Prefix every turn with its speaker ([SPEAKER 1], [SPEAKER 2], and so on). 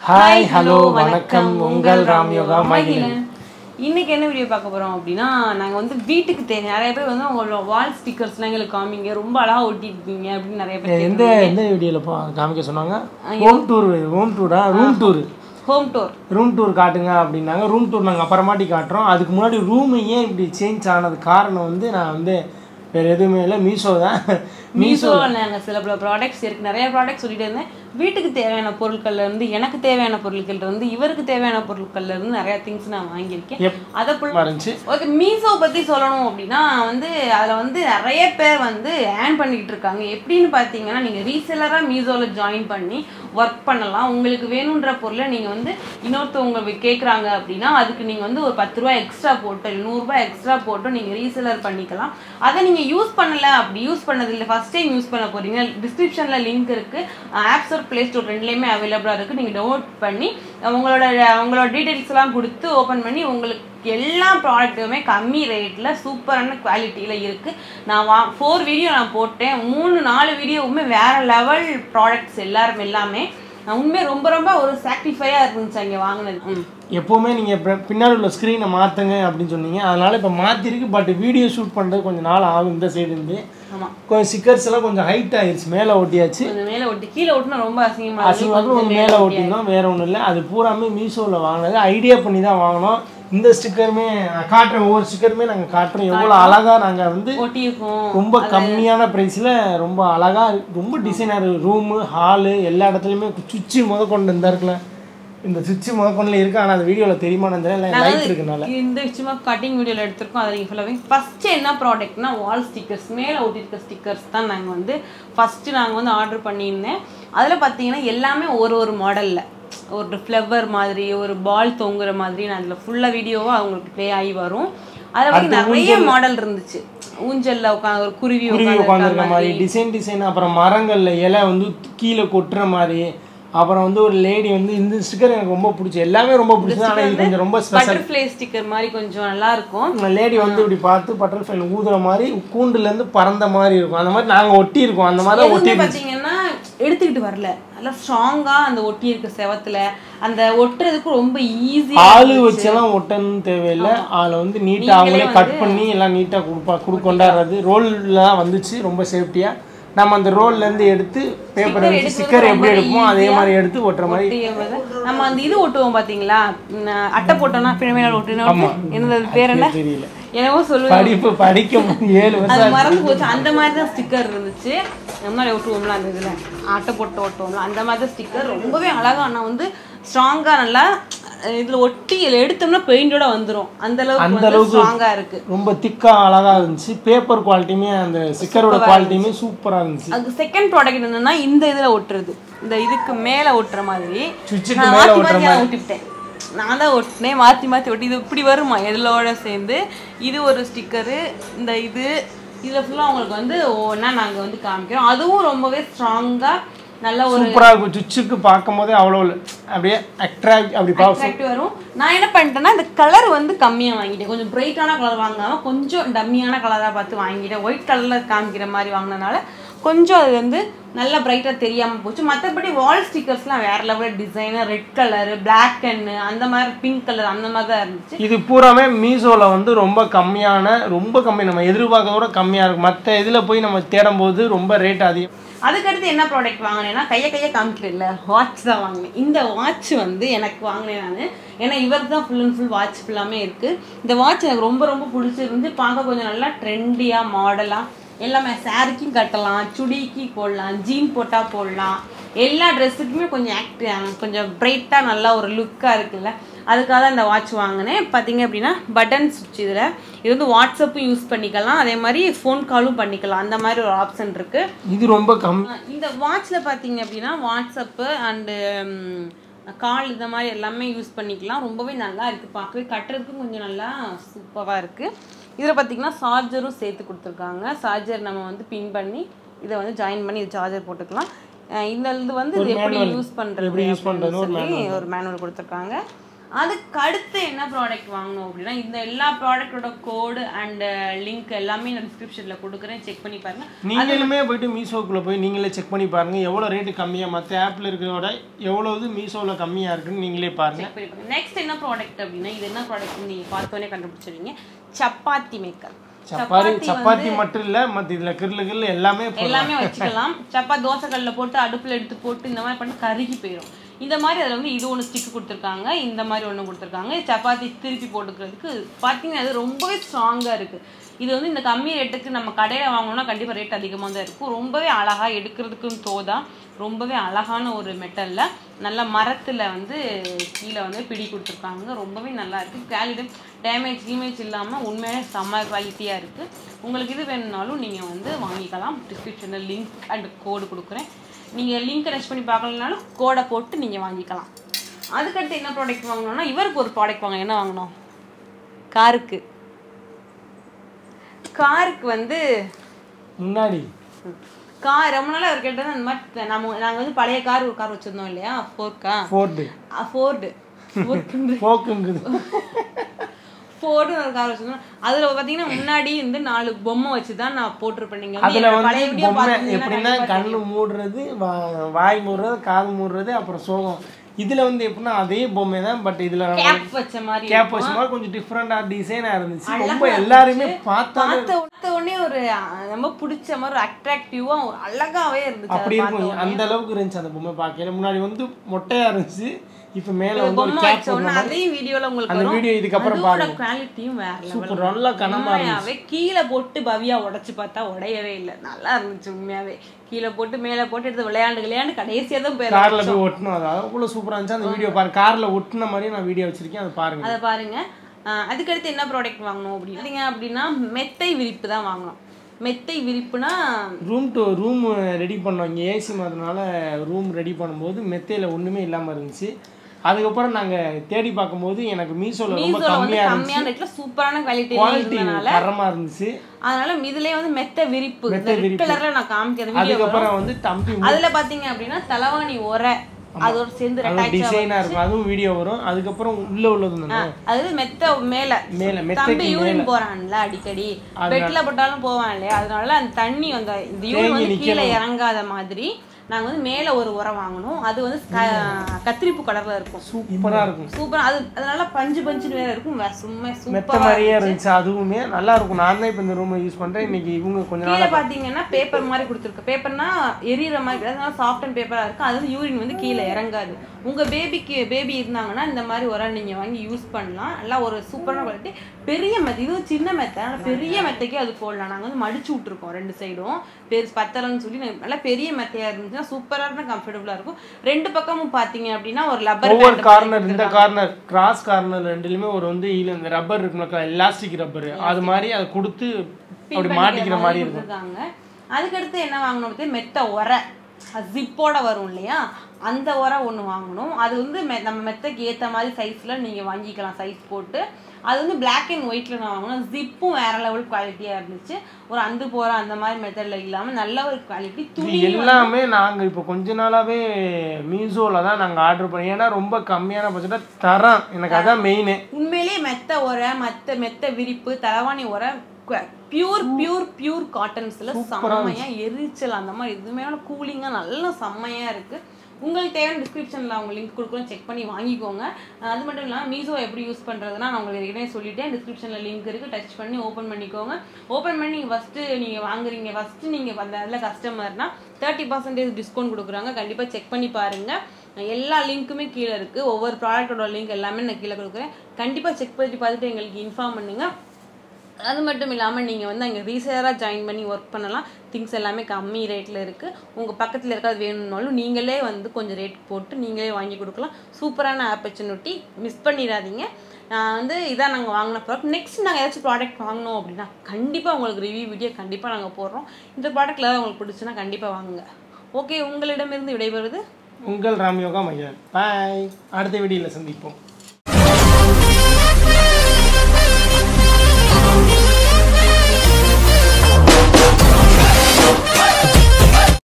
[SPEAKER 1] Hi hello வணக்கம் உங்கள் ராம் யோகா மகிழன்
[SPEAKER 2] இன்னைக்கு என்ன வீடியோ பார்க்க போறோம் அப்படின்னா நாங்க வந்து வீட்டுக்கு தேவை நிறைய பேர் வந்து உங்களோட வால் ஸ்டிக்கர்ஸ்லாம் எங்களுக்கு காமிங்க ரொம்ப அழகா ஒட்டிருக்கீங்க அப்படின்னு நிறைய பேர்
[SPEAKER 1] எந்த எந்த வீடியோவில் பா காமிக்க சொன்னாங்க ஹோம் டூர் ஹோம் டூரா room tour
[SPEAKER 2] home tour
[SPEAKER 1] room tour காட்டுங்க அப்படின்னாங்க ரூம் டூர் நாங்கள் அப்புறமாட்டி காட்டுறோம் அதுக்கு முன்னாடி ரூம் ஏன் இப்படி சேஞ்ச் ஆனது காரணம் வந்து நான் வந்து வேறு எதுவுமே இல்லை மீஷோ தான்
[SPEAKER 2] மீஷோ நாங்கள் சில பல ப்ராடக்ட்ஸ் இருக்கு நிறைய ப்ராடக்ட்ஸ் சொல்லிட்டு இருந்தேன் வீட்டுக்கு தேவையான பொருட்கள்ல இருந்து எனக்கு தேவையான பொருட்கள்ல இருந்து இவருக்கு தேவையான பொருட்கள்ல இருந்து நிறைய திங்ஸ் நான் வாங்கியிருக்கேன்
[SPEAKER 1] எப்
[SPEAKER 2] அதை full-
[SPEAKER 1] இருந்துச்சு
[SPEAKER 2] ஓகே மீஷோ பத்தி சொல்லணும் அப்படின்னா வந்து அதுல வந்து நிறைய பேர் வந்து ஏர்ன் பண்ணிட்டு இருக்காங்க எப்படின்னு பார்த்தீங்கன்னா நீங்க ரீசெல்லரா மீஷோல ஜாயின் பண்ணி ஒர்க் பண்ணலாம் உங்களுக்கு வேணுன்ற பொருளை நீங்க வந்து இன்னொருத்தவங்க கேட்குறாங்க அப்படின்னா அதுக்கு நீங்க வந்து ஒரு பத்து ரூபாய் எக்ஸ்ட்ரா போட்டு இல்லை நூறுரூபா எக்ஸ்ட்ரா போட்டு நீங்க ரீசெல்லர் பண்ணிக்கலாம் அதை நீங்க யூஸ் பண்ணல அப்படி யூஸ் பண்ணது இல்லை ஃபர்ஸ்ட் டைம் யூஸ் பண்ண போறீங்க டிஸ்கிரிப்ஷன்ல லிங்க் இருக்கு ஆப் ஸ்டோர் ப்ளே ஸ்டோர் ரெண்டுலேயுமே அவைலபிளா இருக்கு நீங்க டவுன்லோட் பண்ணி உங்களோட உங்களோட டீடைல்ஸ் எல்லாம் கொடுத்து ஓப்பன் பண்ணி உங்களுக்கு எல்லா ப்ராடக்ட்டுமே கம்மி ரேட்டில் சூப்பரான குவாலிட்டியில் இருக்குது நான் வா ஃபோர் வீடியோ நான் போட்டேன் மூணு நாலு வீடியோவுமே வேறு லெவல் ப்ராடக்ட்ஸ் எல்லாரும் எல்லாமே நான் உண்மையே ரொம்ப ரொம்ப ஒரு சாக்ரிஃபையாக இருந்துச்சு அங்கே வாங்கினது ம்
[SPEAKER 1] எப்போவுமே நீங்கள் பின்னாடி உள்ள ஸ்க்ரீனை மாற்றுங்க அப்படின்னு சொன்னீங்க அதனால் இப்போ மாற்றிருக்கு பட் வீடியோ ஷூட் பண்ணுறது கொஞ்சம் நாள் ஆகும் இந்த சைடு இருந்து
[SPEAKER 2] ஆமாம்
[SPEAKER 1] கொஞ்சம் ஸ்டிக்கர்ஸ் எல்லாம் கொஞ்சம் ஹைட் ஆயிடுச்சு மேலே ஒட்டியாச்சு
[SPEAKER 2] கொஞ்சம் மேலே ஒட்டி கீழே ஒட்டினா ரொம்ப அசிங்கமாக
[SPEAKER 1] அசிங்கமாக கொஞ்சம் மேலே ஒட்டினோம் வேற ஒன்றும் இல்லை அது பூராமே மீஷோவில் வாங்கினது ஐடியா பண்ணி தான் வாங்கினோம் இந்த ஸ்டிக்கருமே காட்டுறோம் ஒவ்வொரு ஸ்டிக்கருமே நாங்கள் காட்டுறோம் எவ்வளோ அழகாக நாங்கள் வந்து
[SPEAKER 2] ஒட்டியிருக்கோம்
[SPEAKER 1] ரொம்ப கம்மியான ப்ரைஸில் ரொம்ப அழகாக ரொம்ப டிசைனர் ரூமு ஹாலு எல்லா இடத்துலையுமே சுவிட்சு முத கொண்டு இந்த இருக்குல்ல இந்த சுவிட்சு முத கொண்டுல இருக்கு ஆனால் அந்த வீடியோவில் தெரியுமான்னு தெரியல லைட் இருக்கனால
[SPEAKER 2] இந்த சும்மா கட்டிங் வீடியோவில் எடுத்திருக்கோம் அதை நீங்கள் ஃபுல்லாகவே ஃபஸ்ட்டு என்ன ப்ராடக்ட்னா வால் ஸ்டிக்கர்ஸ் மேலே ஒட்டியிருக்க ஸ்டிக்கர்ஸ் தான் நாங்கள் வந்து ஃபஸ்ட்டு நாங்கள் வந்து ஆர்டர் பண்ணியிருந்தேன் அதில் பார்த்தீங்கன்னா எல்லாமே ஒரு ஒரு மாடலில் ஒரு ஃப்ளவர் மாதிரி ஒரு பால் தொங்குற மாதிரி நான் அதில் ஃபுல்லாக வீடியோவாக அவங்களுக்கு ப்ளே ஆகி வரும் அதில் வந்து நிறைய மாடல் இருந்துச்சு ஊஞ்சல்ல உட்காந்து ஒரு குருவி
[SPEAKER 1] குருவி
[SPEAKER 2] உட்காந்து
[SPEAKER 1] உட்காந்துருக்க மாதிரி டிசைன் டிசைன் அப்புறம் மரங்கள்ல இலை வந்து கீழே கொட்டுற மாதிரி அப்புறம் வந்து ஒரு லேடி வந்து இந்த ஸ்டிக்கர் எனக்கு ரொம்ப பிடிச்சி எல்லாமே ரொம்ப பிடிச்சது ஆனால் இது கொஞ்சம் ரொம்ப ஸ்பெஷல்
[SPEAKER 2] பட்டர்ஃப்ளை ஸ்டிக்கர் மாதிரி கொஞ்சம் நல்லா இருக்கும்
[SPEAKER 1] லேடி வந்து இப்படி பார்த்து பட்டர்ஃப்ளைல ஊதுற மாதிரி கூண்டுல இருந்து பறந்த மாதிரி இருக்கும் அந்த மாதிரி நாங்க ஒட்டி இருக்கோம் அந்த மாதிரி தான் ஒட்டி
[SPEAKER 2] எதுவுமே பார்த்தீங்கன்னா எடுத்துக்கிட்டு வரல நல்லா ஸ்ட்ராங்காக அந்த ஒட்டி இருக்க செவத்துல அந்த ஒட்டுறதுக்கு ரொம்ப ஈஸியா
[SPEAKER 1] ஆளு வச்செல்லாம் ஒட்டணும் தேவையில்லை ஆளை வந்து நீட்டா அவங்களே கட் பண்ணி எல்லாம் நீட்டா கொடுப்பா கொடு கொண்டாடுறது ரோல்ல தான் வந்துச்சு ரொம்ப சேஃப்டியா நம்ம அந்த ரோல்ல இருந்து எடுத்து பேப்பர் வச்சு ஸ்டிக்கர் எப்படி எடுப்போம் அதே மாதிரி எடுத்து ஒட்டுற மாதிரி
[SPEAKER 2] ஒட்டியது. நம்ம அந்த இது ஒட்டுவோம் பாத்தீங்களா உம், அட்டை போட்டோம்னா பிணமையில ஒட்டுனா என்னது அது பேர் என்ன
[SPEAKER 1] தெரியல
[SPEAKER 2] என்னவோ சொல்லுவேன்
[SPEAKER 1] படிப்பு படிக்க முடியும் ஏழு வருஷம்
[SPEAKER 2] அது மறந்து போச்சு அந்த மாதிரி தான் ஸ்டிக்கர் இருந்துச்சு நம்ம மாதிரி ஒட்டுவோம்ல அந்த இதுல அட்டை போட்டு ஒட்டுவோம்ல அந்த மாதிரி தான் ஸ்டிக்கர் ரொம்பவே அழகா ஆனா வந்து ஸ்ட்ராங்கா நல்லா அஹ், இதுல ஒட்டி இதுல எடுத்தோம்னா பெயிண்டோட வந்துரும் அந்த அளவுக்கு வந்து ஸ்ட்ராங்கா இருக்கு
[SPEAKER 1] ரொம்ப திக்கா அழகா இருந்துச்சு பேப்பர் குவாலிட்டியுமே அந்த ஸ்டிக்கரோட குவாலிட்டியுமே சூப்பரா இருந்துச்சு
[SPEAKER 2] அதுக்கு செகண்ட் ப்ராடக்ட் என்னன்னா இந்த இதுல ஒட்டுறது இந்த இதுக்கு மேல ஒட்டுற மாதிரி
[SPEAKER 1] சுவிட்சுக்கு
[SPEAKER 2] நான்
[SPEAKER 1] மேல
[SPEAKER 2] மாத்தி
[SPEAKER 1] ஒட்டுற
[SPEAKER 2] மாத்தி ஒட்டிவிட்டேன் நான் தான் ஒட்டினேன் மாத்தி மாத்தி ஒட்டி இது இப்படி வருமா எல்லோட சேர்ந்து இது ஒரு ஸ்டிக்கரு இந்த இது இதுல ஃபுல்லா உங்களுக்கு வந்து ஒவ்வொன்றா நாங்க வந்து காமிக்கிறோம் அதுவும் ரொம்பவே ஸ்ட்ராங்கா நல்ல ஒரு
[SPEAKER 1] சூப்பரா இருக்கும் சுவிட்சுக்கு பார்க்கும் போதே அவ்வளோ இல்ல. அப்படியே அட்ராக்ட் அப்படி பா
[SPEAKER 2] அட்ராக்டிவ் வரும் நான் என்ன பண்ணிட்டேன்னா இந்த கலர் வந்து கம்மியா வாங்கிட்டேன் கொஞ்சம் பிரைட்டான கலர் வாங்காம கொஞ்சம் டம்மியான கலரா பார்த்து வாங்கிட்டேன் ஒயிட் கலர்ல காமிக்கிற மாதிரி வாங்கினனால கொஞ்சம் அது வந்து நல்லா பிரைட்டா தெரியாம போச்சு மற்றபடி வால் ஸ்டிக்கர்ஸ்லாம் வேற level designer red colour black and அந்த மாதிரி பிங்க் கலர் அந்த மாதிரி தான் இருந்துச்சு
[SPEAKER 1] இது பூராமே மீஷோவில் வந்து ரொம்ப கம்மியான ரொம்ப கம்மி நம்ம எதிர்பார்க்கறதோட கம்மியாக இருக்கும் மற்ற இதில் போய் நம்ம தேடும் போது ரொம்ப ரேட் அதிகம்
[SPEAKER 2] அதுக்கடுத்து என்ன ப்ராடக்ட் வாங்கினேன்னா கையை கையை காமிக்கிறேன்ல வாட்ச் தான் வாங்கினேன் இந்த வாட்ச் வந்து எனக்கு வாங்கினேன் நான் ஏன்னா இவருக்கு தான் ஃபுல் அண்ட் ஃபுல் வாட்ச் ஃபுல்லாமே இருக்குது இந்த வாட்ச் எனக்கு ரொம்ப ரொம்ப பிடிச்சிருந்து பார்க்க கொஞ்சம் நல்லா ட்ரெண்டியாக மாடலாக எல்லாமே சாரிக்கும் கட்டலாம் சுடிக்கு போடலாம் ஜீன் போட்டால் போடலாம் எல்லா ட்ரெஸ்ஸுக்குமே கொஞ்சம் ஆக்ட் கொஞ்சம் பிரைட்டாக நல்லா ஒரு லுக்காக இருக்குல்ல அதுக்காக தான் இந்த வாட்ச் வாங்கினேன் பார்த்தீங்க அப்படின்னா பட்டன் சுவிட்ச் இதில் இது வந்து வாட்ஸ்அப்பும் யூஸ் பண்ணிக்கலாம் அதே மாதிரி ஃபோன் காலும் பண்ணிக்கலாம் அந்த மாதிரி ஒரு ஆப்ஷன் இருக்குது
[SPEAKER 1] இது ரொம்ப கம்மி
[SPEAKER 2] இந்த வாட்ச்ல பார்த்தீங்க அப்படின்னா வாட்ஸ்அப்பு அண்டு கால் இந்த மாதிரி எல்லாமே யூஸ் பண்ணிக்கலாம் ரொம்பவே நல்லா இருக்குது பார்க்கவே கட்டுறதுக்கும் கொஞ்சம் நல்லா சூப்பராக இருக்குது இதில் பார்த்தீங்கன்னா சார்ஜரும் சேர்த்து கொடுத்துருக்காங்க சார்ஜர் நம்ம வந்து பின் பண்ணி இதை வந்து ஜாயின் பண்ணி இது சார்ஜர் போட்டுக்கலாம் அஹ் இந்த இது வந்து இது எப்படி யூஸ் பண்ணுறது
[SPEAKER 1] எப்படி use பண்றதுன்னு ஒரு
[SPEAKER 2] சொல்லி ஒரு மேனுவல் கொடுத்துருக்காங்க அதுக்கு அடுத்து என்ன ப்ராடக்ட் வாங்கணும் அப்படின்னா இந்த எல்லா ப்ராடக்ட்டோட கோடு அண்ட் லிங்க் எல்லாமே நான் டிஸ்கிரிப்ஷனில் கொடுக்குறேன் செக் பண்ணி பாருங்க
[SPEAKER 1] நீங்களுமே போயிட்டு மீஷோக்குள்ளே போய் நீங்களே செக் பண்ணி பாருங்கள் எவ்வளோ ரேட்டு கம்மியாக மற்ற ஆப்பில் இருக்கிறத எவ்வளவு மீஷோவில் கம்மியாக இருக்குன்னு நீங்களே பாருங்கள்
[SPEAKER 2] செக் பண்ணி பாருங்க நெக்ஸ்ட் என்ன ப்ராடக்ட் அப்படின்னா இது என்ன ப்ராடக்ட் நீங்கள் பார்த்தோன்னே கண்டுபிடிச்சிருவீங்க சப்பாத்தி மேக்கர்
[SPEAKER 1] சப்பாத்தி சப்பாத்தி மட்டும் இல்லை மற்ற இதில் கிரில் கிரில் எல்லாமே போடலாம்.
[SPEAKER 2] எல்லாமே வச்சுக்கலாம் சப்பாத்தி தோசைக்கல்ல போட்டு அடுப்புல எடுத்து போட்டு இந்த மாதிரி பண்ணி கருகி போயிடும் இந்த மாதிரி அதில் வந்து இது ஒன்று ஸ்டிக் கொடுத்துருக்காங்க இந்த மாதிரி ஒன்று கொடுத்துருக்காங்க சப்பாத்தி திருப்பி போட்டுக்கிறதுக்கு பார்த்தீங்கன்னா அது ரொம்பவே ஸ்ட்ராங்காக இருக்குது இது வந்து இந்த கம்மி ரேட்டுக்கு நம்ம கடையில் வாங்கணும்னா கண்டிப்பாக ரேட் அதிகமாக தான் இருக்கும் ரொம்பவே அழகாக எடுக்கிறதுக்கும் தோதா ரொம்பவே அழகான ஒரு மெட்டலில் நல்ல மரத்தில் வந்து கீழே வந்து பிடி கொடுத்துருக்காங்க ரொம்பவே நல்லா இருக்குது குவாலிட்டி டேமேஜ் கீமேஜ் இல்லாமல் உண்மையான செம்ம குவாலிட்டியாக இருக்குது உங்களுக்கு இது வேணும்னாலும் நீங்கள் வந்து வாங்கிக்கலாம் டிஸ்கிரிப்ஷனில் லிங்க் அண்ட் கோடு கொடுக்குறேன் நீங்கள் லிங்க்கை டச் பண்ணி பார்க்கலனாலும் கோடை போட்டு நீங்கள் வாங்கிக்கலாம் அதுக்கடுத்து என்ன ப்ராடக்ட் வாங்கணும்னா இவருக்கு ஒரு ப்ராடக்ட் வாங்க என்ன வாங்கணும் காருக்கு காருக்கு வந்து
[SPEAKER 1] முன்னாடி
[SPEAKER 2] கார் ரொம்ப நாள் அவர் கேட்டது அந்த மாதிரி நம்ம நாங்கள் வந்து பழைய கார் ஒரு கார் வச்சுருந்தோம் இல்லையா ஃபோர்க்கா
[SPEAKER 1] ஃபோர்டு
[SPEAKER 2] ஃபோர்டு ஃபோர்க்கு
[SPEAKER 1] போக்குங்குது
[SPEAKER 2] ஃபோர்டு ஒரு கார் வச்சிருந்தோம் அதுல பாத்தீங்கன்னா முன்னாடி வந்து நாலு பொம்மை வச்சு தான் நான் போட்டிருப்பேன் நீங்க வந்து
[SPEAKER 1] அதில்
[SPEAKER 2] என்னோட
[SPEAKER 1] வந்து
[SPEAKER 2] பழைய வீடியோ
[SPEAKER 1] பொம்மை
[SPEAKER 2] பார்த்தீங்கன்னா
[SPEAKER 1] எப்படின்னா கண்ணு மூடுறது வா- வாய் மூடுறது காது மூடுறது அப்புறம் சோகம் இதில் வந்து எப்படின்னா அதே பொம்மை தான் பட் இதில்
[SPEAKER 2] கேப் வச்ச மாதிரி
[SPEAKER 1] கேப் வச்ச மாதிரி கொஞ்சம் டிஃப்ரெண்டாக டிசைனாக இருந்துச்சு ரொம்ப எல்லாருமே பார்த்தா
[SPEAKER 2] பார்த்த பார்த்த உடனே ஒரு அஹ், ரொம்ப பிடிச்ச மாதிரி ஒரு அட்ராக்டிவா ஒரு அழகாவே இருந்துச்சு அதை
[SPEAKER 1] அப்படி
[SPEAKER 2] பார்த்த
[SPEAKER 1] இருக்கும் அந்த அளவுக்கு இருந்துச்சு அந்த பொம்மை பார்க்கல முன்னாடி வந்து மொட்டையா இருந்துச்சு இப்போ மேலே வந்து ஒரு
[SPEAKER 2] பொம்மை
[SPEAKER 1] கேப்
[SPEAKER 2] வச்ச உடனே அதையும் வீடியோல உங்களுக்கு
[SPEAKER 1] அந்த
[SPEAKER 2] வரும்
[SPEAKER 1] வீடியோ இதுக்கப்புறம்
[SPEAKER 2] அதோட குவாலிட்டியும் வேற level.
[SPEAKER 1] சூப்பர் நல்லா கனமா
[SPEAKER 2] உண்மையாவே கீழே போட்டு பவியா உடைச்சு பார்த்தா உடையவே இல்லை நல்லா இருந்துச்சு உண்மையாவே கீழே போட்டு மேலே போட்டு எடுத்து விளையாண்டு விளையாண்டு கடைசியா தான் போயிடும்
[SPEAKER 1] கார்ல போய் ஒட்டணும் அது அவ்வளோ சூப்பராக இருந்துச்சு அந்த வீடியோ பாருங்க கார்ல ஒட்டின மாதிரி நான் வீடியோ வச்சிருக்கேன் அதை பாருங்க
[SPEAKER 2] அதை பாருங்க அஹ் அதுக்கடுத்து என்ன ப்ராடக்ட் வாங்கணும் அப்படின்னு அப்படின்னா மெத்தை விரிப்பு தான் வாங்கணும் மெத்தை விரிப்புனா
[SPEAKER 1] ரூம் டு ரூம் ரெடி பண்ணோம் இங்கே ஏசி மாதிரினால ரூம் ரெடி பண்ணும்போது மெத்தையில் ஒன்றுமே இல்லாமல் இருந்துச்சு அதுக்கப்புறம் நாங்கள் தேடி பார்க்கும்போது எனக்கு மீஷோவில் ரொம்ப
[SPEAKER 2] மீசோல வந்து
[SPEAKER 1] கம்மியாக இருந்துச்சு
[SPEAKER 2] கம்மியான ரேட்ல சூப்பரான குவாலிட்டி
[SPEAKER 1] குவாலிட்டி
[SPEAKER 2] இருந்தனால
[SPEAKER 1] தரமாக இருந்துச்சு
[SPEAKER 2] அதனால இதுலயே வந்து மெத்தை விரிப்பு இந்த ரெட் கலர்ல நான் காமிக்கிற வீடியோ
[SPEAKER 1] அதுக்கப்புறம் வந்து தம்பி
[SPEAKER 2] அதுல பாத்தீங்க அப்படின்னா தலவாணி உரை அதோட சேர்ந்து
[SPEAKER 1] அது
[SPEAKER 2] ரெட்டாய்ச்சா
[SPEAKER 1] டிசைனாக இருக்கும் அதுவும் வீடியோ வரும் அதுக்கப்புறம் உள்ள உள்ளது தானே
[SPEAKER 2] அது மெத்த மேல
[SPEAKER 1] மேலே மெத்தை
[SPEAKER 2] தம்பி யூரின் போறான்ல அடிக்கடி பெட்ல போட்டாலும் போவான் இல்லையா அதனால அந்த தண்ணி வந்து இந்த யூரின் வந்து கீழே இறங்காத மாதிரி நாங்க வந்து மேல ஒரு உரம் வாங்கணும் அது வந்து க- கத்திரிப்பு கலர்ல இருக்கும்
[SPEAKER 1] சூப்பராக இருக்கும்
[SPEAKER 2] சூப்பர் அது அதனால பஞ்சு பஞ்சுன்னு வேற இருக்கும் வே- சும்மா
[SPEAKER 1] மெத்த
[SPEAKER 2] சூப்பர்
[SPEAKER 1] மாதிரியே இருந்துச்சு அதுவுமே நல்லா இருக்கும் நான் தான் இப்போ இந்த ரூமை யூஸ் பண்ணுறேன் இன்னைக்கு இவங்க கொஞ்ச நாள்
[SPEAKER 2] கீழே பாத்தீங்கன்னா பேப்பர் மாதிரி கொடுத்துருக்கு பேப்பர்னா எரியற மாதிரி கிடையாது அதனால சாஃப்ட் அண்ட் பேப்பரா இருக்கும் அது வந்து யூரின் வந்து கீழே இறங்காது உங்க பேபிக்கு பேபி இருந்தாங்கன்னா இந்த மாதிரி உரம் நீங்க வாங்கி யூஸ் பண்ணலாம் நல்லா ஒரு சூப்பரான குவாலிட்டி பெரிய மெத்தை இதுவும் சின்ன மெத்தை ஆனா பெரிய மெத்தைக்கே அது போடலாம் நாங்க வந்து மடிச்சு விட்டுருக்கோம் ரெண்டு சைடும் பெரு பத்தலன்னு சொல்லி நல்லா பெரிய மெத்தையா இருந்துச்சுன்னா சூப்பரான கம்ஃபர்டபுளா இருக்கும் ரெண்டு பக்கமும் பாத்தீங்க அப்படின்னா ஒரு லப்பர்
[SPEAKER 1] ஒவ்வொரு கார்னர் இந்த கார்னர் கிராஸ் கார்னர் ரெண்டுலயுமே ஒரு வந்து ஈல இந்த ரப்பர் இருக்கும்ல எலாஸ்டிக் ரப்பர் அது மாதிரி அதை கொடுத்து அப்படி மாட்டிக்கிற மாதிரி இருக்கும்
[SPEAKER 2] கொடுத்துருக்காங்க அதுக்கடுத்து என்ன வாங்கணும் பார்த்தா மெத்த உரை ஜிப்போட வரும் இல்லையா அந்த உரை ஒன்று வாங்கணும் அது வந்து மெ- நம்ம மெத்தைக்கு ஏற்ற மாதிரி சைஸில் நீங்கள் வாங்கிக்கலாம் சைஸ் போட்டு அது வந்து பிளாக் அண்ட் ஒயிட்டில் நான் வாங்கணும் ஜிப்பும் வேற லெவல் குவாலிட்டியாக இருந்துச்சு ஒரு அந்து போகிற அந்த மாதிரி மெத்தடில் இல்லாமல் நல்ல ஒரு குவாலிட்டி துணி
[SPEAKER 1] இது எல்லாமே நாங்க இப்போ கொஞ்ச நாளாவே மீஷோல தான் நாங்க ஆர்டர் பண்ணி ஏன்னா ரொம்ப கம்மியான பட்ஜெட்டா தரம் எனக்கு அதான் மெயின்
[SPEAKER 2] உண்மையிலேயே மெத்த உரை மத்த மெத்த விரிப்பு தலவாணி உரை பியூர் பியூர் பியூர் காட்டன்ஸ்ல செம்மையா எரிச்சல் அந்த மாதிரி எதுவுமே கூலிங்கா நல்லா செம்மையா இருக்கு உங்களுக்கு தேவையான டிஸ்கிரிப்ஷனில் அவங்க லிங்க் கொடுக்குறோம் செக் பண்ணி வாங்கிக்கோங்க அஹ் அது மட்டும் இல்லாமல் மீஷோ எப்படி யூஸ் பண்ணுறதுனா நான் உங்களுக்கு ஏற்கனவே சொல்லிட்டேன் டிஸ்கிரிப்ஷனில் லிங்க் இருக்குது டச் பண்ணி ஓப்பன் பண்ணிக்கோங்க ஓப்பன் பண்ணி நீங்கள் ஃபஸ்ட்டு நீங்கள் வாங்குறீங்க ஃபஸ்ட்டு நீங்கள் அந்த அதில் கஸ்டமர்னா தேர்ட்டி பர்சன்டேஜ் டிஸ்கவுண்ட் கொடுக்குறாங்க கண்டிப்பாக செக் பண்ணி பாருங்கள் எல்லா லிங்க்குமே கீழே இருக்குது ஒவ்வொரு ப்ராடக்ட்டோட லிங்க் எல்லாமே நான் கீழே கொடுக்குறேன் கண்டிப்பாக செக் பண்ணி பார்த்துட்டு எங்களுக்கு இன்ஃபார்ம் பண்ணுங்கள் அது மட்டும் இல்லாமல் நீங்கள் வந்து அங்கே ரீசேலராக ஜாயின் பண்ணி ஒர்க் பண்ணலாம் திங்ஸ் எல்லாமே கம்மி ரேட்டில் இருக்குது உங்கள் பக்கத்தில் இருக்கிறது வேணும்னாலும் நீங்களே வந்து கொஞ்சம் ரேட் போட்டு நீங்களே வாங்கி கொடுக்கலாம் சூப்பரான ஆப்பர்ச்சுனிட்டி மிஸ் பண்ணிடாதீங்க நான் வந்து இதான் நாங்கள் வாங்கின ப்ராடக்ட் நெக்ஸ்ட் நாங்கள் ஏதாச்சும் ப்ராடக்ட் வாங்கினோம் அப்படின்னா கண்டிப்பாக உங்களுக்கு ரிவ்யூ வீடியோ கண்டிப்பாக நாங்கள் போடுறோம் இந்த ப்ராடக்ட்டில் உங்களுக்கு பிடிச்சுன்னா கண்டிப்பாக வாங்குங்க ஓகே உங்களிடமிருந்து விடைபெறுவது
[SPEAKER 1] உங்கள் ராம்யோகா மையன் பாய் அடுத்த வீடியோல சந்திப்போம்